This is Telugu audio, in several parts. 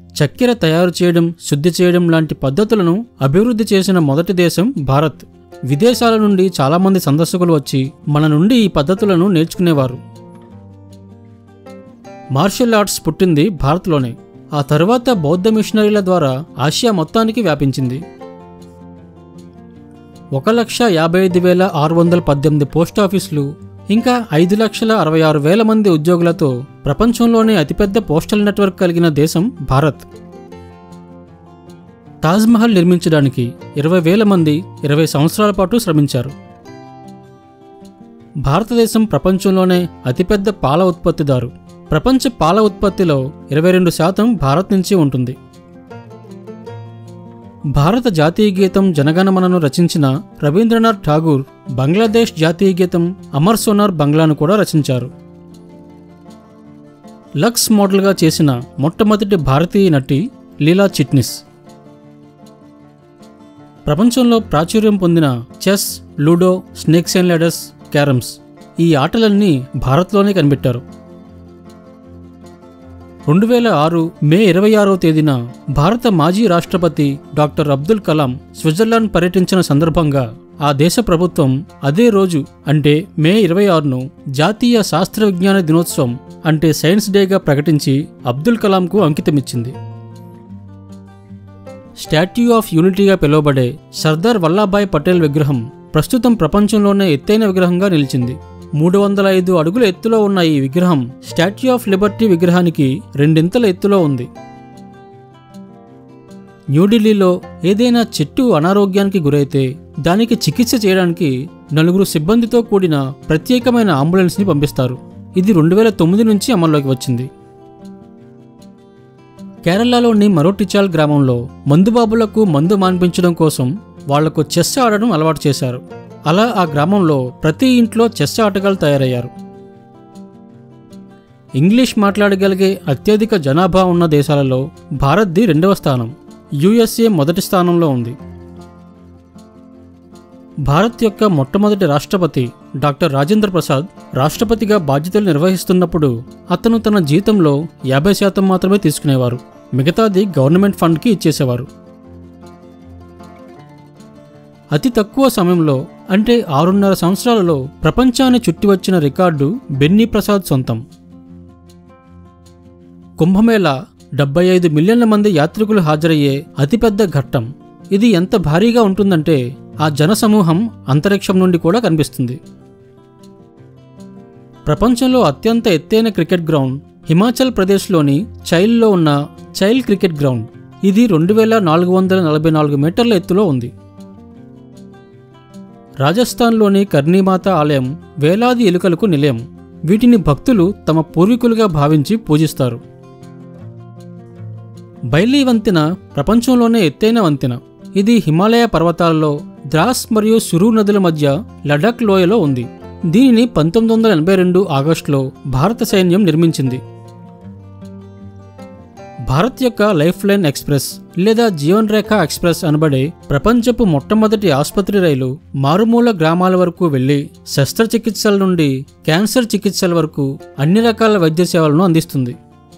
చక్కెర తయారు చేయడం శుద్ధి చేయడం లాంటి పద్ధతులను అభివృద్ధి చేసిన మొదటి దేశం భారత్ విదేశాల నుండి చాలామంది సందర్శకులు వచ్చి మన నుండి ఈ పద్ధతులను నేర్చుకునేవారు మార్షల్ ఆర్ట్స్ పుట్టింది భారత్లోనే ఆ తరువాత బౌద్ధ మిషనరీల ద్వారా ఆసియా మొత్తానికి వ్యాపించింది ఒక లక్ష యాభై ఐదు వేల ఆరు వందల పద్దెనిమిది పోస్టాఫీసులు ఇంకా ఐదు లక్షల అరవై ఆరు వేల మంది ఉద్యోగులతో ప్రపంచంలోనే అతిపెద్ద పోస్టల్ నెట్వర్క్ కలిగిన దేశం భారత్ తాజ్మహల్ నిర్మించడానికి ఇరవై వేల మంది ఇరవై సంవత్సరాల పాటు శ్రమించారు భారతదేశం ప్రపంచంలోనే అతిపెద్ద పాల ఉత్పత్తిదారు ప్రపంచ పాల ఉత్పత్తిలో ఇరవై రెండు శాతం భారత్ నుంచి ఉంటుంది భారత జాతీయ గీతం జనగణమనను రచించిన రవీంద్రనాథ్ ఠాగూర్ బంగ్లాదేశ్ జాతీయ గీతం అమర్ సోనార్ బంగ్లాను కూడా రచించారు లక్స్ మోడల్గా చేసిన మొట్టమొదటి భారతీయ నటి లీలా చిట్నిస్ ప్రపంచంలో ప్రాచుర్యం పొందిన chess ludo snakes and ladders carroms ఈ ఆటలన్నీ భారత్లోనే కనిపెట్టారు రెండు వేల ఆరు మే ఇరవై ఆరవ తేదీన భారత మాజీ రాష్ట్రపతి డాక్టర్ అబ్దుల్ కలాం స్విట్జర్లాండ్ పర్యటించిన సందర్భంగా ఆ దేశ ప్రభుత్వం అదే రోజు అంటే మే ఇరవై ఆరును జాతీయ శాస్త్ర విజ్ఞాన దినోత్సవం అంటే సైన్స్ డేగా ప్రకటించి అబ్దుల్ కలాంకు అంకితమిచ్చింది స్టాట్యూ ఆఫ్ యూనిటీగా పిలువబడే సర్దార్ వల్లాభాయ్ పటేల్ విగ్రహం ప్రస్తుతం ప్రపంచంలోనే ఎత్తైన విగ్రహంగా నిలిచింది మూడు వందల ఐదు అడుగుల ఎత్తులో ఉన్న ఈ విగ్రహం స్టాట్యూ ఆఫ్ లిబర్టీ విగ్రహానికి రెండింతల ఎత్తులో ఉంది న్యూఢిల్లీలో ఏదైనా చెట్టు అనారోగ్యానికి గురైతే దానికి చికిత్స చేయడానికి నలుగురు సిబ్బందితో కూడిన ప్రత్యేకమైన అంబులెన్స్ని పంపిస్తారు ఇది రెండు వేల తొమ్మిది నుంచి అమల్లోకి వచ్చింది కేరళలోని మరోటిచాల్ గ్రామంలో మందుబాబులకు మందు మాన్పించడం కోసం వాళ్లకు చెస్ ఆడడం అలవాటు చేశారు అలా ఆ గ్రామంలో ప్రతి ఇంట్లో చెస్ ఆటగాళ్ళు తయారయ్యారు ఇంగ్లీష్ మాట్లాడగలిగే అత్యధిక జనాభా ఉన్న దేశాలలో భారత్ది రెండవ స్థానం యుఎస్ఏ మొదటి స్థానంలో ఉంది భారత్ యొక్క మొట్టమొదటి రాష్ట్రపతి డాక్టర్ రాజేంద్ర ప్రసాద్ రాష్ట్రపతిగా బాధ్యతలు నిర్వహిస్తున్నప్పుడు అతను తన జీతంలో యాభై శాతం మాత్రమే తీసుకునేవారు మిగతాది గవర్నమెంట్ ఫండ్కి ఇచ్చేసేవారు అతి తక్కువ సమయంలో అంటే ఆరున్నర సంవత్సరాలలో ప్రపంచాన్ని చుట్టి వచ్చిన రికార్డు బెన్నీ ప్రసాద్ సొంతం కుంభమేళా డెబ్బై ఐదు మిలియన్ల మంది యాత్రికులు హాజరయ్యే అతిపెద్ద ఘట్టం ఇది ఎంత భారీగా ఉంటుందంటే ఆ జనసమూహం అంతరిక్షం నుండి కూడా కనిపిస్తుంది ప్రపంచంలో అత్యంత ఎత్తైన క్రికెట్ గ్రౌండ్ హిమాచల్ ప్రదేశ్లోని చైల్లో ఉన్న చైల్ క్రికెట్ గ్రౌండ్ ఇది రెండు వేల నాలుగు వందల నలభై నాలుగు మీటర్ల ఎత్తులో ఉంది రాజస్థాన్లోని కర్ణీమాత ఆలయం వేలాది ఎలుకలకు నిలయం వీటిని భక్తులు తమ పూర్వీకులుగా భావించి పూజిస్తారు బైలీ వంతెన ప్రపంచంలోనే ఎత్తైన వంతెన ఇది హిమాలయ పర్వతాలలో ద్రాస్ మరియు సురు నదుల మధ్య లడాక్ లోయలో ఉంది దీనిని పంతొమ్మిది వందల ఎనభై రెండు ఆగస్టులో భారత సైన్యం నిర్మించింది భారత్ యొక్క లైఫ్ లైన్ ఎక్స్ప్రెస్ లేదా జీవన్ రేఖ ఎక్స్ప్రెస్ అనబడే ప్రపంచపు మొట్టమొదటి ఆసుపత్రి రైలు మారుమూల గ్రామాల వరకు వెళ్లి శస్త్రచికిత్సల నుండి క్యాన్సర్ చికిత్సల వరకు అన్ని రకాల వైద్య సేవలను అందిస్తుంది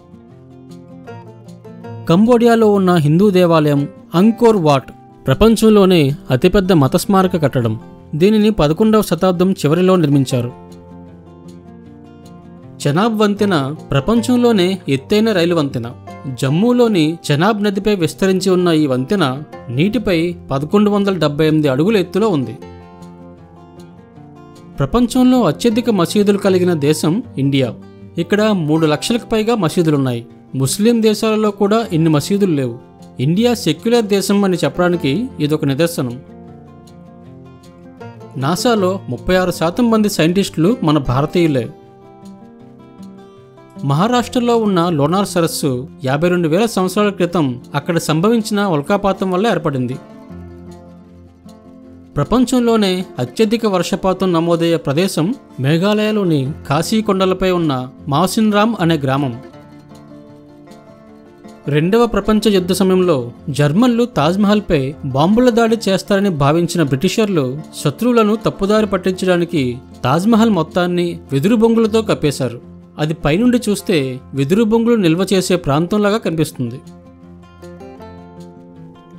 కంబోడియాలో ఉన్న హిందూ దేవాలయం అంకోర్ వాట్ ప్రపంచంలోనే అతిపెద్ద మతస్మారక కట్టడం దీనిని పదకొండవ శతాబ్దం చివరిలో నిర్మించారు చెనాబ్ వంతెన ప్రపంచంలోనే ఎత్తైన రైలు వంతెన జమ్మూలోని చెనాబ్ నదిపై విస్తరించి ఉన్న ఈ వంతెన నీటిపై పదకొండు వందల డెబ్బై ఎనిమిది అడుగుల ఎత్తులో ఉంది ప్రపంచంలో అత్యధిక మసీదులు కలిగిన దేశం ఇండియా ఇక్కడ మూడు లక్షలకు పైగా మసీదులున్నాయి ముస్లిం దేశాలలో కూడా ఇన్ని మసీదులు లేవు ఇండియా సెక్యులర్ దేశం అని చెప్పడానికి ఇదొక నిదర్శనం నాసాలో ముప్పై ఆరు శాతం మంది సైంటిస్టులు మన భారతీయులే మహారాష్ట్రలో ఉన్న లోనార్ సరస్సు యాభై రెండు వేల సంవత్సరాల క్రితం అక్కడ సంభవించిన ఉల్కాపాతం వల్ల ఏర్పడింది ప్రపంచంలోనే అత్యధిక వర్షపాతం నమోదయ్యే ప్రదేశం మేఘాలయలోని కాశీ కొండలపై ఉన్న మాసిన్రామ్ అనే గ్రామం రెండవ ప్రపంచ యుద్ధ సమయంలో జర్మన్లు తాజ్మహల్పై బాంబుల దాడి చేస్తారని భావించిన బ్రిటిషర్లు శత్రువులను తప్పుదారి పట్టించడానికి తాజ్మహల్ మొత్తాన్ని వెదురు బొంగులతో కప్పేశారు అది పైనుండి చూస్తే వెదురు బొంగులు నిల్వ చేసే ప్రాంతంలాగా కనిపిస్తుంది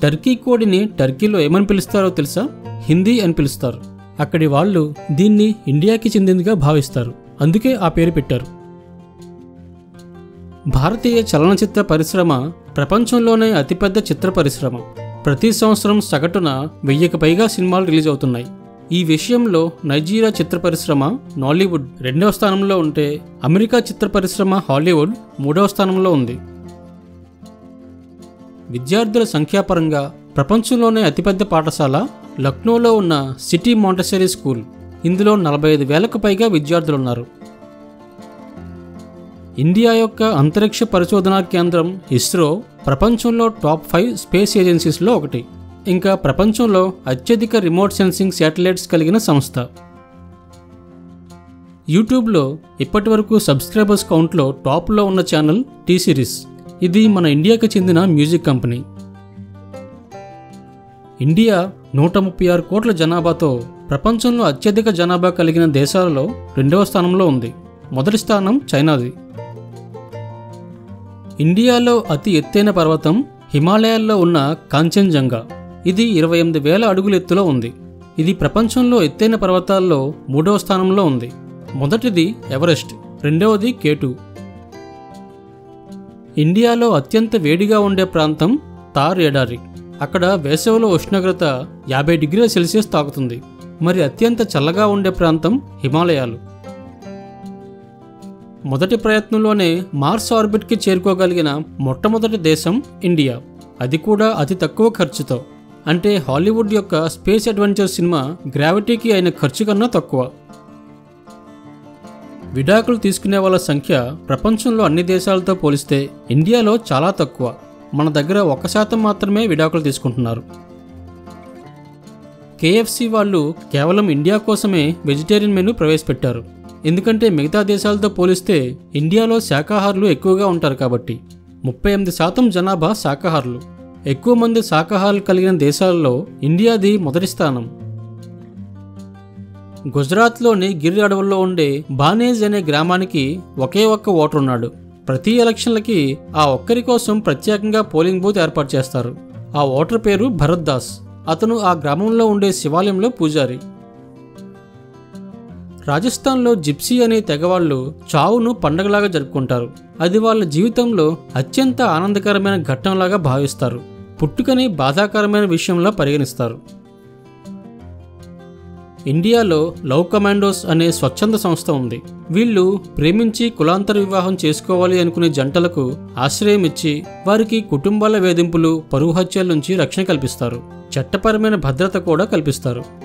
టర్కీ కోడిని టర్కీలో ఏమని పిలుస్తారో తెలుసా హిందీ అని పిలుస్తారు అక్కడి వాళ్ళు దీన్ని ఇండియాకి చెందిందిగా భావిస్తారు అందుకే ఆ పేరు పెట్టారు భారతీయ చలనచిత్ర పరిశ్రమ ప్రపంచంలోనే అతిపెద్ద చిత్ర పరిశ్రమ ప్రతి సంవత్సరం సగటున వెయ్యికి పైగా సినిమాలు రిలీజ్ అవుతున్నాయి ఈ విషయంలో నైజీరియా చిత్ర పరిశ్రమ నాలీవుడ్ రెండవ స్థానంలో ఉంటే అమెరికా చిత్ర పరిశ్రమ హాలీవుడ్ మూడవ స్థానంలో ఉంది విద్యార్థుల సంఖ్యాపరంగా ప్రపంచంలోనే అతిపెద్ద పాఠశాల లక్నోలో ఉన్న సిటీ మాంటసరీ స్కూల్ ఇందులో నలభై ఐదు వేలకు పైగా విద్యార్థులున్నారు ఇండియా యొక్క అంతరిక్ష పరిశోధనా కేంద్రం ఇస్రో ప్రపంచంలో టాప్ ఫైవ్ స్పేస్ ఏజెన్సీస్లో ఒకటి ఇంకా ప్రపంచంలో అత్యధిక రిమోట్ సెన్సింగ్ శాటిలైట్స్ కలిగిన సంస్థ యూట్యూబ్లో ఇప్పటి వరకు సబ్స్క్రైబర్స్ కౌంట్లో టాప్లో ఉన్న ఛానల్ టీ సిరీస్ ఇది మన ఇండియాకి చెందిన మ్యూజిక్ కంపెనీ ఇండియా నూట ముప్పై ఆరు కోట్ల జనాభాతో ప్రపంచంలో అత్యధిక జనాభా కలిగిన దేశాలలో రెండవ స్థానంలో ఉంది మొదటి స్థానం చైనాది ఇండియాలో అతి ఎత్తైన పర్వతం హిమాలయాల్లో ఉన్న కాంచన్జంగా ఇది ఇరవై ఎనిమిది వేల అడుగుల ఎత్తులో ఉంది ఇది ప్రపంచంలో ఎత్తైన పర్వతాల్లో మూడవ స్థానంలో ఉంది మొదటిది ఎవరెస్ట్ రెండవది కేటు ఇండియాలో అత్యంత వేడిగా ఉండే ప్రాంతం తార్ ఎడారి అక్కడ వేసవిలో ఉష్ణోగ్రత యాభై డిగ్రీల సెల్సియస్ తాకుతుంది మరి అత్యంత చల్లగా ఉండే ప్రాంతం హిమాలయాలు మొదటి ప్రయత్నంలోనే మార్స్ ఆర్బిట్కి చేరుకోగలిగిన మొట్టమొదటి దేశం ఇండియా అది కూడా అతి తక్కువ ఖర్చుతో అంటే హాలీవుడ్ యొక్క స్పేస్ అడ్వెంచర్ సినిమా గ్రావిటీకి అయిన ఖర్చు కన్నా తక్కువ విడాకులు తీసుకునే వాళ్ళ సంఖ్య ప్రపంచంలో అన్ని దేశాలతో పోలిస్తే ఇండియాలో చాలా తక్కువ మన దగ్గర ఒక శాతం మాత్రమే విడాకులు తీసుకుంటున్నారు కేఎఫ్సి వాళ్ళు కేవలం ఇండియా కోసమే వెజిటేరియన్ మెనూ ప్రవేశపెట్టారు ఎందుకంటే మిగతా దేశాలతో పోలిస్తే ఇండియాలో శాకాహారులు ఎక్కువగా ఉంటారు కాబట్టి ముప్పై ఎనిమిది శాతం జనాభా శాకాహారులు ఎక్కువ మంది శాకాహారులు కలిగిన దేశాలలో ఇండియాది మొదటి స్థానం గుజరాత్లోని గిర్ అడవుల్లో ఉండే బానేజ్ అనే గ్రామానికి ఒకే ఒక్క ఓటర్ ఉన్నాడు ప్రతి ఎలక్షన్లకి ఆ ఒక్కరి కోసం ప్రత్యేకంగా పోలింగ్ బూత్ ఏర్పాటు చేస్తారు ఆ ఓటర్ పేరు భరత్ దాస్ అతను ఆ గ్రామంలో ఉండే శివాలయంలో పూజారి రాజస్థాన్లో జిప్సీ అనే తెగవాళ్ళు చావును పండగలాగా జరుపుకుంటారు అది వాళ్ళ జీవితంలో అత్యంత ఆనందకరమైన ఘట్టంలాగా భావిస్తారు పుట్టుకని బాధాకరమైన విషయంలా పరిగణిస్తారు ఇండియాలో లవ్ కమాండోస్ అనే స్వచ్ఛంద సంస్థ ఉంది వీళ్ళు ప్రేమించి కులాంతర వివాహం చేసుకోవాలి అనుకునే జంటలకు ఆశ్రయం ఇచ్చి వారికి కుటుంబాల వేధింపులు పరువు హత్యల నుంచి రక్షణ కల్పిస్తారు చట్టపరమైన భద్రత కూడా కల్పిస్తారు